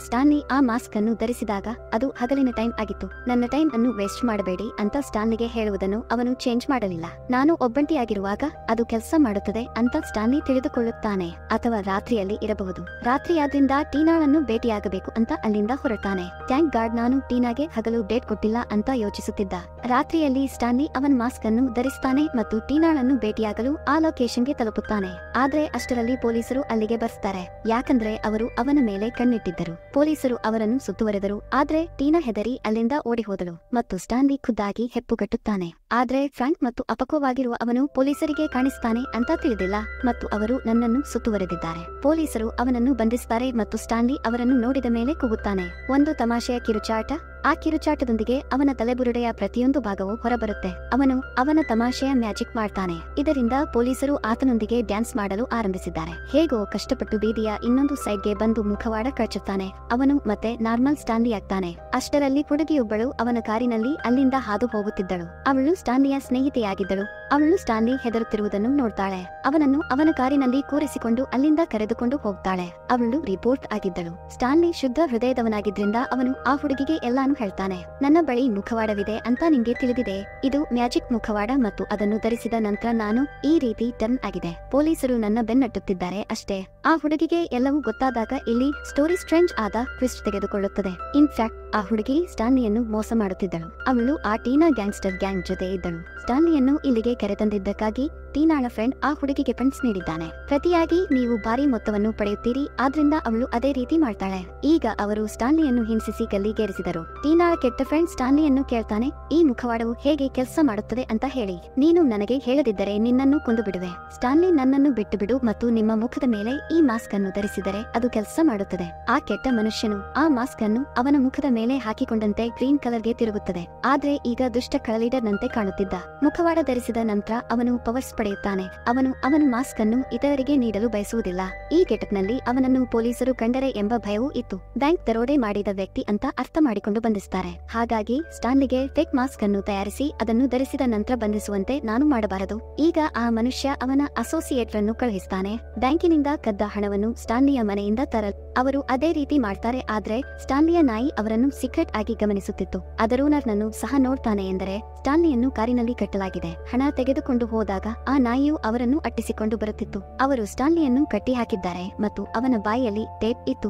ಸ್ಟಾನ್ಲಿ ಆ ಮಾಸ್ಕ್ ಅನ್ನು ಧರಿಸಿದಾಗ ಅದು ಹಗಲಿನ ಟೈಮ್ ಆಗಿತ್ತು ನನ್ನ ಟೈಮ್ ಅನ್ನು ವೇಸ್ಟ್ ಮಾಡಬೇಡಿ ಅಂತ ಸ್ಟಾನ್ಲಿಗೆ ಹೇಳುವುದನ್ನು ಅವನು ಚೇಂಜ್ ಮಾಡಲಿಲ್ಲ ನಾನು ಒಬ್ಬಂಟಿಯಾಗಿರುವಾಗ ಅದು ಕೆಲಸ ಮಾಡುತ್ತದೆ ಅಂತ ಸ್ಟಾನ್ಲಿ ತಿಳಿದುಕೊಳ್ಳುತ್ತಾನೆ ಅಥವಾ ರಾತ್ರಿಯಲ್ಲಿ ಇರಬಹುದು ರಾತ್ರಿಯಾದ್ರಿಂದ ಟೀನಾಳನ್ನು ಭೇಟಿಯಾಗಬೇಕು ಅಂತ ಅಲ್ಲಿಂದ ಹೊರಟಾನೆ ಥ್ಯಾಂಕ್ ಗಾಡ್ ನಾನು ಟೀನಾಗೆ ಹಗಲು ಡೇಟ್ ಕೊಟ್ಟಿಲ್ಲ ಅಂತ ಯೋಚಿಸುತ್ತಿದ್ದ ರಾತ್ರಿಯಲ್ಲಿ ಸ್ಟಾನ್ಲಿ ಅವನ ಮಾಸ್ಕ್ ಅನ್ನು ಧರಿಸ್ತಾನೆ ಮತ್ತು ಟೀನಾಳನ್ನು ಭೇಟಿಯಾಗಲು ಆ ಲೊಕೇಶನ್ಗೆ ತಲುಪುತ್ತಾನೆ ಆದ್ರೆ ಅಷ್ಟರಲ್ಲಿ ಪೊಲೀಸರು ಅಲ್ಲಿಗೆ ಬರ್ತಾರೆ ಯಾಕಂದ್ರೆ ಅವರು ಅವನ ಮೇಲೆ ಕಣ್ಣಿಟ್ಟಿದ್ದರು ಪೊಲೀಸರು ಅವರನ್ನು ಸುತ್ತುವರೆದರು ಆದ್ರೆ ಟೀನಾ ಹೆದರಿ ಅಲ್ಲಿಂದ ಓಡಿ ಹೋದಳು ಮತ್ತು ಸ್ಟಾನ್ಲಿ ಖುದ್ದಾಗಿ ಹೆಪ್ಪುಗಟ್ಟುತ್ತಾನೆ ಆದ್ರೆ ಫ್ರಾಂಕ್ ಮತ್ತು ಅಪಕ್ವವಾಗಿರುವ ಅವನು ಪೊಲೀಸರಿಗೆ ಕಾಣಿಸ್ತಾನೆ ಅಂತ ತಿಳಿದಿಲ್ಲ ಮತ್ತು ಅವರು ನನ್ನನ್ನು ಸುತ್ತುವರೆದಿದ್ದಾರೆ ಪೊಲೀಸರು ಅವನನ್ನು ಬಂಧಿಸುತ್ತಾರೆ ಮತ್ತು ಸ್ಟಾನ್ಲಿ ಅವರನ್ನು ನೋಡಿದ ಮೇಲೆ ಕೂಗುತ್ತಾನೆ ಒಂದು ತಮಾಷೆಯ ಕಿರುಚಾಟ ಆ ಕಿರುಚಾಟದೊಂದಿಗೆ ಅವನ ತಲೆಬುರುಡೆಯ ಪ್ರತಿಯೊಂದು ಭಾಗವು ಹೊರಬರುತ್ತೆ ಅವನು ಅವನ ತಮಾಷೆಯ ಮ್ಯಾಜಿಕ್ ಮಾಡ್ತಾನೆ ಇದರಿಂದ ಪೊಲೀಸರು ಆತನೊಂದಿಗೆ ಡ್ಯಾನ್ಸ್ ಮಾಡಲು ಆರಂಭಿಸಿದ್ದಾರೆ ಹೇಗೋ ಕಷ್ಟಪಟ್ಟು ಬೀದಿಯ ಇನ್ನೊಂದು ಸೈಡ್ಗೆ ಬಂದು ಮುಖವಾಡ ಕಚ್ಚುತ್ತಾನೆ ಅವನು ಮತ್ತೆ ನಾರ್ಮಲ್ ಸ್ಟಾನ್ಲಿ ಆಗ್ತಾನೆ ಅಷ್ಟರಲ್ಲಿ ಹುಡುಗಿಯೊಬ್ಬಳು ಅವನ ಕಾರಿನಲ್ಲಿ ಅಲ್ಲಿಂದ ಹಾದು ಹೋಗುತ್ತಿದ್ದಳು ಅವಳು ಸ್ಟಾನ್ಲಿಯ ಸ್ನೇಹಿತೆಯಾಗಿದ್ದಳು ಅವಳು ಸ್ಟಾನ್ಲಿ ಹೆದರುತ್ತಿರುವುದನ್ನು ನೋಡ್ತಾಳೆ ಅವನನ್ನು ಅವನ ಕಾರಿನಲ್ಲಿ ಕೂರಿಸಿಕೊಂಡು ಅಲ್ಲಿಂದ ಕರೆದುಕೊಂಡು ಹೋಗ್ತಾಳೆ ಅವಳು ರಿಪೋರ್ಟ್ ಆಗಿದ್ದಳು ಸ್ಟಾನ್ಲಿ ಶುದ್ಧ ಹೃದಯದವನಾಗಿದ್ರಿಂದ ಅವನು ಆ ಹುಡುಗಿಗೆ ಎಲ್ಲಾನು ಹೇಳ್ತಾನೆ ನನ್ನ ಬಳಿ ಮುಖವಾಡವಿದೆ ಅಂತ ನಿಂಗೆ ತಿಳಿದಿದೆ ಇದು ಮ್ಯಾಜಿಕ್ ಮುಖವಾಡ ಮತ್ತು ಅದನ್ನು ಧರಿಸಿದ ನಂತರ ನಾನು ಈ ರೀತಿ ಟರ್ನ್ ಆಗಿದೆ ಪೊಲೀಸರು ನನ್ನ ಬೆನ್ನಟ್ಟುತ್ತಿದ್ದಾರೆ ಅಷ್ಟೇ ಆ ಹುಡುಗಿಗೆ ಎಲ್ಲವೂ ಗೊತ್ತಾದಾಗ ಇಲ್ಲಿ ಸ್ಟೋರಿ ಸ್ಟ್ರೇಂಜ್ ಆದ ಟ್ವಿಸ್ಟ್ ತೆಗೆದುಕೊಳ್ಳುತ್ತದೆ ಇನ್ಫ್ಯಾಕ್ಟ್ ಆ ಹುಡುಗಿ ಸ್ಟಾನ್ಲಿಯನ್ನು ಮೋಸ ಮಾಡುತ್ತಿದ್ದಳು ಅವಳು ಆ ಟೀನಾ ಗ್ಯಾಂಗ್ಸ್ಟರ್ ಗ್ಯಾಂಗ್ ಜೊತೆ ಇದ್ದಳು ಸ್ಟಾನ್ಲಿಯನ್ನು ಇಲ್ಲಿಗೆ ಕರೆತಂದಿದ್ದಕ್ಕಾಗಿ ಟೀನಾಳ ಫ್ರೆಂಡ್ ಆ ಹುಡುಗಿಗೆ ಫಂಡ್ಸ್ ನೀಡಿದ್ದಾನೆ ಪ್ರತಿಯಾಗಿ ನೀವು ಭಾರಿ ಮೊತ್ತವನ್ನು ಪಡೆಯುತ್ತೀರಿ ಆದ್ರಿಂದ ಅವಳು ಅದೇ ರೀತಿ ಮಾಡ್ತಾಳೆ ಈಗ ಅವರು ಸ್ಟಾನ್ಲಿಯನ್ನು ಹಿಂಸಿಸಿ ಗಲ್ಲಿಗೇರಿಸಿದರು ಟೀನಾಳ ಕೆಟ್ಟ ಫ್ರೆಂಡ್ ಸ್ಟಾನ್ಲಿಯನ್ನು ಕೇಳ್ತಾನೆ ಈ ಮುಖವಾಡವು ಹೇಗೆ ಕೆಲಸ ಮಾಡುತ್ತದೆ ಅಂತ ಹೇಳಿ ನೀನು ನನಗೆ ಹೇಳದಿದ್ದರೆ ನಿನ್ನನ್ನು ಕೊಂದು ಬಿಡುವೆ ಸ್ಟಾನ್ಲಿ ನನ್ನನ್ನು ಬಿಟ್ಟು ಬಿಡು ಮತ್ತು ನಿಮ್ಮ ಮುಖದ ಮೇಲೆ ಈ ಮಾಸ್ಕ್ ಅನ್ನು ಧರಿಸಿದರೆ ಅದು ಕೆಲಸ ಮಾಡುತ್ತದೆ ಆ ಕೆಟ್ಟ ಮನುಷ್ಯನು ಆ ಮಾಸ್ಕ್ ಅನ್ನು ಅವನ ಮುಖದ ಮೇಲೆ ಹಾಕಿಕೊಂಡಂತೆ ಗ್ರೀನ್ ಕಲರ್ಗೆ ತಿರುಗುತ್ತದೆ ಆದ್ರೆ ಈಗ ದುಷ್ಟ ಕಳಲೀಡರ್ನಂತೆ ಕಾಣುತ್ತಿದ್ದ ಮುಖವಾಡ ಧರಿಸಿದ ನಂತರ ಅವನು ಪವರ್ಸ್ ಪಡೆಯುತ್ತಾನೆ ಅವನು ಅವನ ಮಾಸ್ಕ್ ಅನ್ನು ಇತರರಿಗೆ ನೀಡಲು ಬಯಸುವುದಿಲ್ಲ ಈ ಗೆಟಪ್ನಲ್ಲಿ ಅವನನ್ನು ಪೊಲೀಸರು ಕಂಡರೆ ಎಂಬ ಭಯವೂ ಇತ್ತು ಬ್ಯಾಂಕ್ ದರೋಡೆ ಮಾಡಿದ ವ್ಯಕ್ತಿ ಅಂತ ಅರ್ಥ ಮಾಡಿಕೊಂಡು ಬಂಧಿಸುತ್ತಾರೆ ಹಾಗಾಗಿ ಸ್ಟಾನ್ಲಿಗೆ ಫೇಕ್ ಮಾಸ್ಕ್ ಅನ್ನು ತಯಾರಿಸಿ ಅದನ್ನು ಧರಿಸಿದ ನಂತರ ಬಂಧಿಸುವಂತೆ ನಾನು ಮಾಡಬಾರದು ಈಗ ಆ ಮನುಷ್ಯ ಅವನ ಅಸೋಸಿಯೇಟ್ ರನ್ನು ಕಳುಹಿಸ್ತಾನೆ ಬ್ಯಾಂಕಿನಿಂದ ಕದ್ದ ಹಣವನ್ನು ಸ್ಟಾನ್ಲಿಯ ಮನೆಯಿಂದ ತರಲು ಅವರು ಅದೇ ರೀತಿ ಮಾಡ್ತಾರೆ ಆದ್ರೆ ಸ್ಟಾನ್ಲಿಯ ನಾಯಿ ಅವರನ್ನು ಸೀಕ್ರೆಟ್ ಆಗಿ ಗಮನಿಸುತ್ತಿತ್ತು ಅದರ ಓನರ್ನನ್ನು ಸಹ ನೋಡ್ತಾನೆ ಎಂದರೆ ಸ್ಟಾನ್ಲಿಯನ್ನು ಕಾರಿನಲ್ಲಿ ಕಟ್ಟಲಾಗಿದೆ ಹಣ ತೆಗೆದುಕೊಂಡು ಹೋದಾಗ ಆ ನಾಯಿಯು ಅವರನ್ನು ಅಟ್ಟಿಸಿಕೊಂಡು ಬರುತ್ತಿತ್ತು ಅವರು ಸ್ಟಾನ್ಲಿಯನ್ನು ಕಟ್ಟಿ ಹಾಕಿದ್ದಾರೆ ಮತ್ತು ಅವನ ಬಾಯಲ್ಲಿ ಟೇಪ್ ಇತ್ತು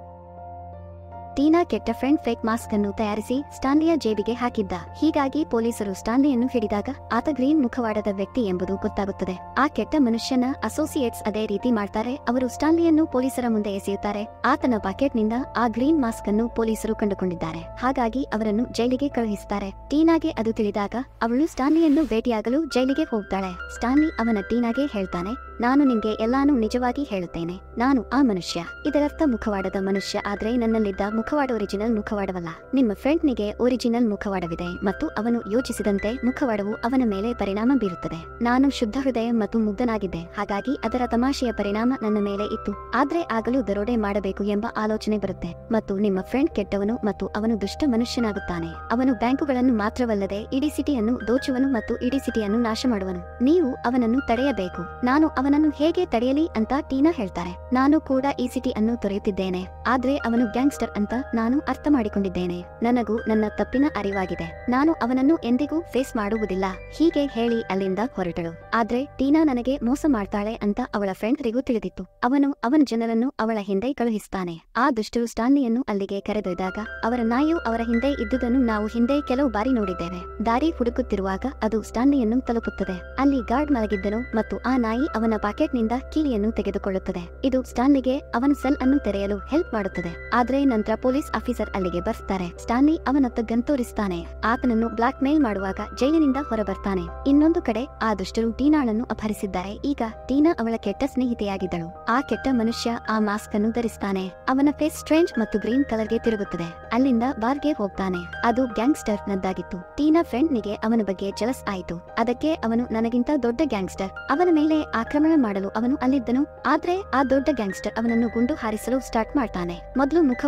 ಟೀನಾ ಕೆಟ್ಟ ಫ್ರೆಂಡ್ ಫೇಕ್ ಮಾಸ್ಕ್ ಅನ್ನು ತಯಾರಿಸಿ ಸ್ಟಾನ್ಲಿಯ ಜೇಬಿಗೆ ಹಾಕಿದ್ದ ಹೀಗಾಗಿ ಪೊಲೀಸರು ಸ್ಟಾನ್ಲಿಯನ್ನು ಹಿಡಿದಾಗ ಆತ ಗ್ರೀನ್ ಮುಖವಾಡದ ವ್ಯಕ್ತಿ ಎಂಬುದು ಗೊತ್ತಾಗುತ್ತದೆ ಆ ಕೆಟ್ಟ ಮನುಷ್ಯನ ಅಸೋಸಿಯೇಟ್ಸ್ ಅದೇ ರೀತಿ ಮಾಡ್ತಾರೆ ಅವರು ಸ್ಟಾನ್ಲಿಯನ್ನು ಪೊಲೀಸರ ಮುಂದೆ ಎಸೆಯುತ್ತಾರೆ ಆತನ ಪಾಕೆಟ್ನಿಂದ ಆ ಗ್ರೀನ್ ಮಾಸ್ಕ್ ಅನ್ನು ಪೊಲೀಸರು ಕಂಡುಕೊಂಡಿದ್ದಾರೆ ಹಾಗಾಗಿ ಅವರನ್ನು ಜೈಲಿಗೆ ಕಳುಹಿಸುತ್ತಾರೆ ಟೀನಾಗೆ ಅದು ತಿಳಿದಾಗ ಅವಳು ಸ್ಟಾನ್ಲಿಯನ್ನು ಭೇಟಿಯಾಗಲು ಜೈಲಿಗೆ ಹೋಗ್ತಾಳೆ ಸ್ಟಾನ್ಲಿ ಅವನ ಟೀನಾಗೆ ಹೇಳ್ತಾನೆ ನಾನು ನಿಮ್ಗೆ ಎಲ್ಲಾನು ನಿಜವಾಗಿ ಹೇಳುತ್ತೇನೆ ನಾನು ಆ ಮನುಷ್ಯ ಇದರರ್ಥ ಮುಖವಾಡದ ಮನುಷ್ಯ ಆದ್ರೆ ನನ್ನಲ್ಲಿದ್ದ ಮುಖವಾಡ ಒರಿಜಿನಲ್ ಮುಖವಾಡವಲ್ಲ ನಿಮ್ಮ ಫ್ರೆಂಡ್ನಿಗೆ ಒರಿಜಿನಲ್ ಮುಖವಾಡವಿದೆ ಮತ್ತು ಅವನು ಯೋಚಿಸಿದಂತೆ ಮುಖವಾಡವು ಅವನ ಮೇಲೆ ಪರಿಣಾಮ ಬೀರುತ್ತದೆ ನಾನು ಶುದ್ಧ ಹೃದಯ ಮತ್ತು ಮುಗ್ಧನಾಗಿದ್ದೆ ಹಾಗಾಗಿ ಅದರ ತಮಾಷೆಯ ಪರಿಣಾಮ ನನ್ನ ಮೇಲೆ ಇತ್ತು ಆದ್ರೆ ಆಗಲೂ ದರೋಡೆ ಮಾಡಬೇಕು ಎಂಬ ಆಲೋಚನೆ ಬರುತ್ತೆ ಮತ್ತು ನಿಮ್ಮ ಫ್ರೆಂಡ್ ಕೆಟ್ಟವನು ಮತ್ತು ಅವನು ದುಷ್ಟ ಮನುಷ್ಯನಾಗುತ್ತಾನೆ ಅವನು ಬ್ಯಾಂಕುಗಳನ್ನು ಮಾತ್ರವಲ್ಲದೆ ಇಡೀ ಸಿಟಿಯನ್ನು ದೋಚುವನು ಮತ್ತು ಇಡೀ ಸಿಟಿಯನ್ನು ನಾಶ ಮಾಡುವನು ನೀವು ಅವನನ್ನು ತಡೆಯಬೇಕು ನಾನು ಅವನನ್ನು ಹೇಗೆ ತಡೆಯಲಿ ಅಂತ ಟೀನಾ ಹೇಳ್ತಾರೆ ನಾನು ಕೂಡ ಈ ಸಿಟಿ ಅನ್ನು ತೊರೆಯುತ್ತಿದ್ದೇನೆ ಆದ್ರೆ ಅವನು ಗ್ಯಾಂಗ್ಸ್ಟರ್ ಅಂತ ನಾನು ಅರ್ಥ ಮಾಡಿಕೊಂಡಿದ್ದೇನೆ ನನಗೂ ನನ್ನ ತಪ್ಪಿನ ಅರಿವಾಗಿದೆ ನಾನು ಅವನನ್ನು ಎಂದಿಗೂ ಫೇಸ್ ಮಾಡುವುದಿಲ್ಲ ಹೀಗೆ ಹೇಳಿ ಅಲ್ಲಿಂದ ಹೊರಟಳು ಆದ್ರೆ ಟೀನಾ ನನಗೆ ಮೋಸ ಮಾಡ್ತಾಳೆ ಅಂತ ಅವಳ ಫ್ರೆಂಡ್ರಿಗೂ ತಿಳಿದಿತ್ತು ಅವನು ಅವನ ಜನರನ್ನು ಅವಳ ಹಿಂದೆ ಕಳುಹಿಸ್ತಾನೆ ಆ ದುಷ್ಟರು ಸ್ಟಾನ್ಲಿಯನ್ನು ಅಲ್ಲಿಗೆ ಕರೆದೊಯ್ದಾಗ ಅವರ ನಾಯಿಯು ಅವರ ಹಿಂದೆ ಇದ್ದುದನ್ನು ನಾವು ಹಿಂದೆ ಕೆಲವು ಬಾರಿ ನೋಡಿದ್ದೇವೆ ದಾರಿ ಹುಡುಕುತ್ತಿರುವಾಗ ಅದು ಸ್ಟಾನ್ಲಿಯನ್ನು ತಲುಪುತ್ತದೆ ಅಲ್ಲಿ ಗಾರ್ಡ್ ಮಲಗಿದ್ದನು ಮತ್ತು ಆ ನಾಯಿ ಅವನ ಪಾಕೆಟ್ನಿಂದ ಕೀಲಿಯನ್ನು ತೆಗೆದುಕೊಳ್ಳುತ್ತದೆ ಇದು ಸ್ಟಾನ್ಲಿಗೆ ಅವನ ಸೆಲ್ ಅನ್ನು ತೆರೆಯಲು ಹೆಲ್ಪ್ ಮಾಡುತ್ತದೆ ಆದ್ರೆ ನಂತರ ಪೊಲೀಸ್ ಆಫೀಸರ್ ಅಲ್ಲಿಗೆ ಬರ್ತಾರೆ ಸ್ಟಾನ್ಲಿ ಅವನತ್ತ ಗನ್ ತೋರಿಸ್ತಾನೆ ಆತನನ್ನು ಬ್ಲಾಕ್ ಮೇಲ್ ಮಾಡುವಾಗ ಜೈಲಿನಿಂದ ಹೊರಬರ್ತಾನೆ ಇನ್ನೊಂದು ಕಡೆ ಆ ದುಷ್ಟರು ಟೀನಾಳನ್ನು ಅಪಹರಿಸಿದ್ದಾರೆ ಈಗ ಟೀನಾ ಅವಳ ಕೆಟ್ಟ ಸ್ನೇಹಿತೆಯಾಗಿದ್ದಳು ಆ ಕೆಟ್ಟ ಮನುಷ್ಯ ಆ ಮಾಸ್ಕ್ ಅನ್ನು ಧರಿಸ್ತಾನೆ ಅವನ ಫೇಸ್ ಸ್ಟ್ರೇಂಜ್ ಮತ್ತು ಗ್ರೀನ್ ಕಲರ್ಗೆ ತಿರುಗುತ್ತದೆ ಅಲ್ಲಿಂದ ಬಾರ್ಗೆ ಹೋಗ್ತಾನೆ ಅದು ಗ್ಯಾಂಗ್ಸ್ಟರ್ ನದ್ದಾಗಿತ್ತು ಟೀನಾ ಫ್ರೆಂಡ್ ನಿಗೆ ಅವನ ಬಗ್ಗೆ ಜಲಸ್ ಆಯಿತು ಅದಕ್ಕೆ ಅವನು ನನಗಿಂತ ದೊಡ್ಡ ಗ್ಯಾಂಗ್ಸ್ಟರ್ ಅವನ ಮೇಲೆ ಆಕ್ರಮಣ ಮಾಡಲು ಅವನು ಅಲ್ಲಿದ್ದನು ಆದ್ರೆ ಆ ದೊಡ್ಡ ಗ್ಯಾಂಗ್ಸ್ಟರ್ ಅವನನ್ನು ಗುಂಡು ಹಾರಿಸಲು ಸ್ಟಾರ್ಟ್ ಮಾಡ್ತಾನೆ ಮೊದಲು ಮುಖವಾಡ ಧರಿಸಿ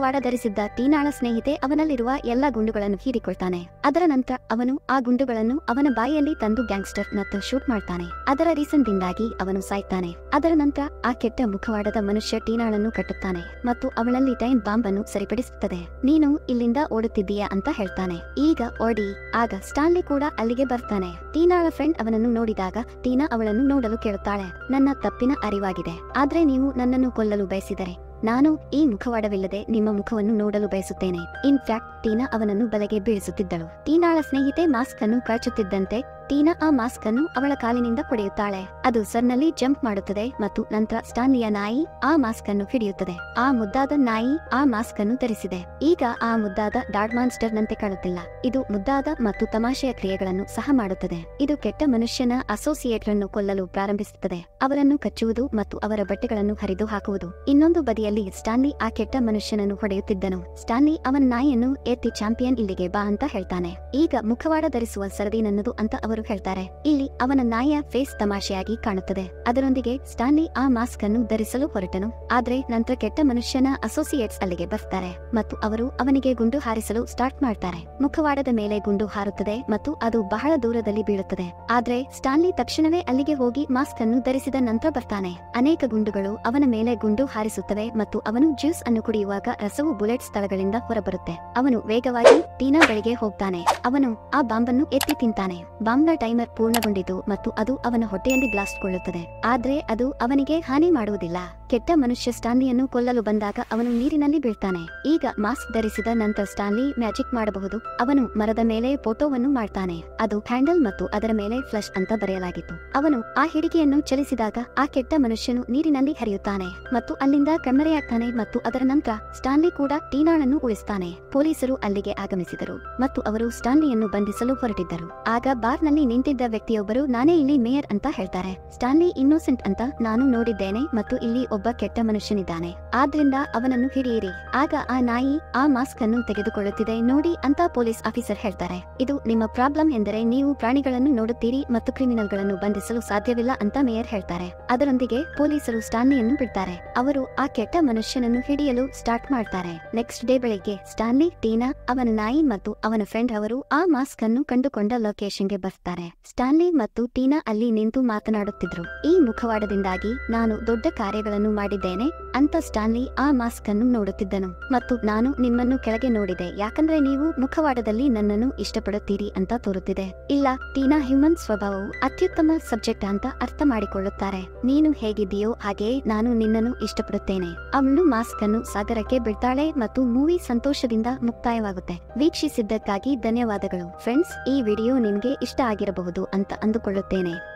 ಧರಿಸಿದ್ದ ಟೀನಾಳ ಸ್ನೇಹಿತೆ ಅವನಲ್ಲಿರುವ ಎಲ್ಲಾ ಗುಂಡುಗಳನ್ನು ಹೀರಿಕೊಳ್ತಾನೆ ಅದರ ನಂತರ ಅವನು ಆ ಗುಂಡುಗಳನ್ನು ಅವನ ಬಾಯಿಯಲ್ಲಿ ತಂದು ಗ್ಯಾಂಗ್ಸ್ಟರ್ ಮತ್ತು ಶೂಟ್ ಮಾಡ್ತಾನೆ ಅದರ ರೀಸನ್ ದಿಂದಾಗಿ ಅವನು ಸಾಯ್ತಾನೆ ಅದರ ನಂತರ ಆ ಕೆಟ್ಟ ಮುಖವಾಡದ ಮನುಷ್ಯ ಟೀನಾಳನ್ನು ಕಟ್ಟುತ್ತಾನೆ ಮತ್ತು ಅವಳಲ್ಲಿ ಟೈಮ್ ಬಾಂಬ್ ಅನ್ನು ಸರಿಪಡಿಸುತ್ತದೆ ನೀನು ಇಲ್ಲಿಂದ ಓಡುತ್ತಿದ್ದೀಯಾ ಅಂತ ಹೇಳ್ತಾನೆ ಈಗ ಓಡಿ ಆಗ ಸ್ಟಾನ್ಲಿ ಕೂಡ ಅಲ್ಲಿಗೆ ಬರ್ತಾನೆ ಟೀನಾಳ ಫ್ರೆಂಡ್ ಅವನನ್ನು ನೋಡಿದಾಗ ಟೀನಾ ಅವಳನ್ನು ನೋಡಲು ಕೇಳುತ್ತಾಳೆ ನನ್ನ ತಪ್ಪಿನ ಅರಿವಾಗಿದೆ ಆದ್ರೆ ನೀವು ನನ್ನನ್ನು ಕೊಲ್ಲಲು ಬಯಸಿದರೆ ನಾನು ಈ ಮುಖವಾಡವಿಲ್ಲದೆ ನಿಮ್ಮ ಮುಖವನ್ನು ನೋಡಲು ಬಯಸುತ್ತೇನೆ ಇನ್ಫ್ಯಾಕ್ಟ್ ಟೀನಾ ಅವನನ್ನು ಬಲೆಗೆ ಬೀಳಿಸುತ್ತಿದ್ದಳು ಟೀನಾಳ ಸ್ನೇಹಿತೆ ಮಾಸ್ಕ್ ಅನ್ನು ಕಳಚುತ್ತಿದ್ದಂತೆ ಟೀನಾ ಆ ಮಾಸ್ಕ್ ಅನ್ನು ಅವಳ ಕಾಲಿನಿಂದ ಹೊಡೆಯುತ್ತಾಳೆ ಅದು ಸರ್ನಲ್ಲಿ ಜಂಪ್ ಮಾಡುತ್ತದೆ ಮತ್ತು ನಂತರ ಸ್ಟಾನ್ಲಿಯ ನಾಯಿ ಆ ಮಾಸ್ಕ್ ಅನ್ನು ಹಿಡಿಯುತ್ತದೆ ಆ ಮುದ್ದಾದ ನಾಯಿ ಆ ಮಾಸ್ಕ್ ಅನ್ನು ಧರಿಸಿದೆ ಈಗ ಆ ಮುದ್ದಾದ ಡಾಡ್ ಮಾನ್ಸ್ಟರ್ ನಂತೆ ಕಾಣುತ್ತಿಲ್ಲ ಇದು ಮುದ್ದಾದ ಮತ್ತು ತಮಾಷೆಯ ಕ್ರಿಯೆಗಳನ್ನು ಸಹ ಮಾಡುತ್ತದೆ ಇದು ಕೆಟ್ಟ ಮನುಷ್ಯನ ಅಸೋಸಿಯೇಟ್ ಅನ್ನು ಕೊಲ್ಲಲು ಪ್ರಾರಂಭಿಸುತ್ತದೆ ಅವರನ್ನು ಕಚ್ಚುವುದು ಮತ್ತು ಅವರ ಬಟ್ಟೆಗಳನ್ನು ಹರಿದು ಹಾಕುವುದು ಇನ್ನೊಂದು ಬದಿಯಲ್ಲಿ ಸ್ಟಾನ್ಲಿ ಆ ಕೆಟ್ಟ ಮನುಷ್ಯನನ್ನು ಹೊಡೆಯುತ್ತಿದ್ದನು ಸ್ಟಾನ್ಲಿ ಅವನ ನಾಯಿಯನ್ನು ಎತ್ತಿ ಚಾಂಪಿಯನ್ ಇಲ್ಲಿಗೆ ಬಾ ಅಂತ ಹೇಳ್ತಾನೆ ಈಗ ಮುಖವಾಡ ಧರಿಸುವ ಸರದಿ ನನ್ನದು ಅಂತ ಅವರು ಹೇಳ್ತಾರೆ ಇಲ್ಲಿ ಅವನ ನಾಯಿಯ ಫೇಸ್ ತಮಾಷೆಯಾಗಿ ಕಾಣುತ್ತದೆ ಅದರೊಂದಿಗೆ ಸ್ಟಾನ್ಲಿ ಆ ಮಾಸ್ಕ್ ಅನ್ನು ಧರಿಸಲು ಹೊರಟನು ಆದ್ರೆ ನಂತರ ಕೆಟ್ಟ ಮನುಷ್ಯನ ಅಸೋಸಿಯೇಟ್ಸ್ ಅಲ್ಲಿಗೆ ಬರ್ತಾರೆ ಮತ್ತು ಅವರು ಅವನಿಗೆ ಗುಂಡು ಹಾರಿಸಲು ಸ್ಟಾರ್ಟ್ ಮಾಡ್ತಾರೆ ಮುಖವಾಡದ ಮೇಲೆ ಗುಂಡು ಹಾರುತ್ತದೆ ಮತ್ತು ಅದು ಬಹಳ ದೂರದಲ್ಲಿ ಬೀಳುತ್ತದೆ ಆದ್ರೆ ಸ್ಟಾನ್ಲಿ ತಕ್ಷಣವೇ ಅಲ್ಲಿಗೆ ಹೋಗಿ ಮಾಸ್ಕ್ ಅನ್ನು ಧರಿಸಿದ ನಂತರ ಬರ್ತಾನೆ ಅನೇಕ ಗುಂಡುಗಳು ಅವನ ಮೇಲೆ ಗುಂಡು ಹಾರಿಸುತ್ತವೆ ಮತ್ತು ಅವನು ಜ್ಯೂಸ್ ಅನ್ನು ಕುಡಿಯುವಾಗ ರಸವು ಬುಲೆಟ್ ಸ್ಥಳಗಳಿಂದ ಹೊರಬರುತ್ತೆ ಅವನು ವೇಗವಾಗಿ ಟೀನಾ ಬಳಿಗೆ ಹೋಗ್ತಾನೆ ಅವನು ಆ ಬಾಂಬನ್ನು ಎತ್ತಿ ತಿಂತಾನೆ ಬಾಂಬ್ನ ಟೈಮರ್ ಪೂರ್ಣಗೊಂಡಿತು ಮತ್ತು ಅದು ಅವನ ಹೊಟ್ಟೆಯಲ್ಲಿ ಬ್ಲಾಸ್ಟ್ ಕೊಳ್ಳುತ್ತದೆ ಆದ್ರೆ ಅದು ಅವನಿಗೆ ಹಾನಿ ಮಾಡುವುದಿಲ್ಲ ಕೆಟ್ಟ ಮನುಷ್ಯ ಸ್ಟಾನ್ಲಿಯನ್ನು ಕೊಲ್ಲಲು ಬಂದಾಗ ಅವನು ನೀರಿನಲ್ಲಿ ಬೀಳ್ತಾನೆ ಈಗ ಮಾಸ್ಕ್ ಧರಿಸಿದ ನಂತರ ಸ್ಟಾನ್ಲಿ ಮ್ಯಾಜಿಕ್ ಮಾಡಬಹುದು ಅವನು ಮರದ ಮೇಲೆ ಫೋಟೋವನ್ನು ಮಾಡ್ತಾನೆ ಅದು ಹ್ಯಾಂಡಲ್ ಮತ್ತು ಅದರ ಮೇಲೆ ಫ್ಲಶ್ ಅಂತ ಬರೆಯಲಾಗಿತ್ತು ಅವನು ಆ ಹಿಡಿಕೆಯನ್ನು ಚಲಿಸಿದಾಗ ಆ ಕೆಟ್ಟ ಮನುಷ್ಯನು ನೀರಿನಲ್ಲಿ ಹರಿಯುತ್ತಾನೆ ಮತ್ತು ಅಲ್ಲಿಂದ ಕಣ್ಮರೆಯಾಗ್ತಾನೆ ಮತ್ತು ಅದರ ನಂತರ ಸ್ಟಾನ್ಲಿ ಕೂಡ ಟೀನಾಳನ್ನು ಉಳಿಸ್ತಾನೆ ಪೊಲೀಸರು ಅಲ್ಲಿಗೆ ಆಗಮಿಸಿದರು ಮತ್ತು ಅವರು ಸ್ಟಾನ್ಲಿಯನ್ನು ಬಂಧಿಸಲು ಹೊರಟಿದ್ದರು ಆಗ ಬಾರ್ನಲ್ಲಿ ನಿಂತಿದ್ದ ವ್ಯಕ್ತಿಯೊಬ್ಬರು ನಾನೇ ಇಲ್ಲಿ ಮೇಯರ್ ಅಂತ ಹೇಳ್ತಾರೆ ಸ್ಟಾನ್ಲಿ ಇನ್ನೋಸೆಂಟ್ ಅಂತ ನಾನು ನೋಡಿದ್ದೇನೆ ಮತ್ತು ಇಲ್ಲಿ ಒಬ್ಬ ಕೆಟ್ಟ ಮನುಷ್ಯನಿದ್ದಾನೆ ಆದ್ರಿಂದ ಅವನನ್ನು ಹಿಡಿಯಿರಿ ಆಗ ಆ ನಾಯಿ ಆ ಮಾಸ್ಕ್ ಅನ್ನು ತೆಗೆದುಕೊಳ್ಳುತ್ತಿದೆ ನೋಡಿ ಅಂತ ಪೊಲೀಸ್ ಆಫೀಸರ್ ಹೇಳ್ತಾರೆ ಇದು ನಿಮ್ಮ ಪ್ರಾಬ್ಲಮ್ ಎಂದರೆ ನೀವು ಪ್ರಾಣಿಗಳನ್ನು ನೋಡುತ್ತೀರಿ ಮತ್ತು ಕ್ರಿಮಿನಲ್ಗಳನ್ನು ಬಂಧಿಸಲು ಸಾಧ್ಯವಿಲ್ಲ ಅಂತ ಮೇಯರ್ ಹೇಳ್ತಾರೆ ಅದರೊಂದಿಗೆ ಪೊಲೀಸರು ಸ್ಟಾನ್ಲಿಯನ್ನು ಬಿಡ್ತಾರೆ ಅವರು ಆ ಕೆಟ್ಟ ಮನುಷ್ಯನನ್ನು ಹಿಡಿಯಲು ಸ್ಟಾರ್ಟ್ ಮಾಡ್ತಾರೆ ನೆಕ್ಸ್ಟ್ ಡೇ ಬೆಳಿಗ್ಗೆ ಸ್ಟಾನ್ಲಿ ಟೀನಾ ಅವನ ನಾಯಿ ಮತ್ತು ಅವನ ಫ್ರೆಂಡ್ ಅವರು ಆ ಮಾಸ್ಕ್ ಅನ್ನು ಕಂಡುಕೊಂಡ ಲೊಕೇಶನ್ಗೆ ಬರ್ತಾರೆ ಸ್ಟಾನ್ಲಿ ಮತ್ತು ಟೀನಾ ಅಲ್ಲಿ ನಿಂತು ಮಾತನಾಡುತ್ತಿದ್ರು ಈ ಮುಖವಾಡದಿಂದಾಗಿ ನಾನು ದೊಡ್ಡ ಕಾರ್ಯಗಳನ್ನು ಮಾಡಿದ್ದೇನೆ ಅಂತ ಸ್ಟಾನ್ಲಿ ಆ ಮಾಸ್ಕ್ ಅನ್ನು ನೋಡುತ್ತಿದ್ದನು ಮತ್ತು ನಾನು ನಿಮ್ಮನ್ನು ಕೆಳಗೆ ನೋಡಿದೆ ಯಾಕಂದ್ರೆ ನೀವು ಮುಖವಾಡದಲ್ಲಿ ನನ್ನನ್ನು ಇಷ್ಟಪಡುತ್ತೀರಿ ಅಂತ ತೋರುತ್ತಿದೆ ಇಲ್ಲ ಟೀನಾ ಹ್ಯೂಮನ್ ಸ್ವಭಾವವು ಅತ್ಯುತ್ತಮ ಸಬ್ಜೆಕ್ಟ್ ಅಂತ ಅರ್ಥ ಮಾಡಿಕೊಳ್ಳುತ್ತಾರೆ ನೀನು ಹೇಗಿದ್ದೀಯೋ ಹಾಗೆಯೇ ನಾನು ನಿನ್ನನ್ನು ಇಷ್ಟಪಡುತ್ತೇನೆ ಅವಳು ಮಾಸ್ಕ್ ಅನ್ನು ಸಾಗರಕ್ಕೆ ಬಿಡ್ತಾಳೆ ಮತ್ತು ಮೂವಿ ಸಂತೋಷದಿಂದ ಮುಕ್ತಾಯವಾಗುತ್ತೆ ವೀಕ್ಷಿಸಿದ್ದಕ್ಕಾಗಿ ಧನ್ಯವಾದಗಳು ಫ್ರೆಂಡ್ಸ್ ಈ ವಿಡಿಯೋ ನಿಮ್ಗೆ ಇಷ್ಟ ಆಗಿರಬಹುದು ಅಂತ ಅಂದುಕೊಳ್ಳುತ್ತೇನೆ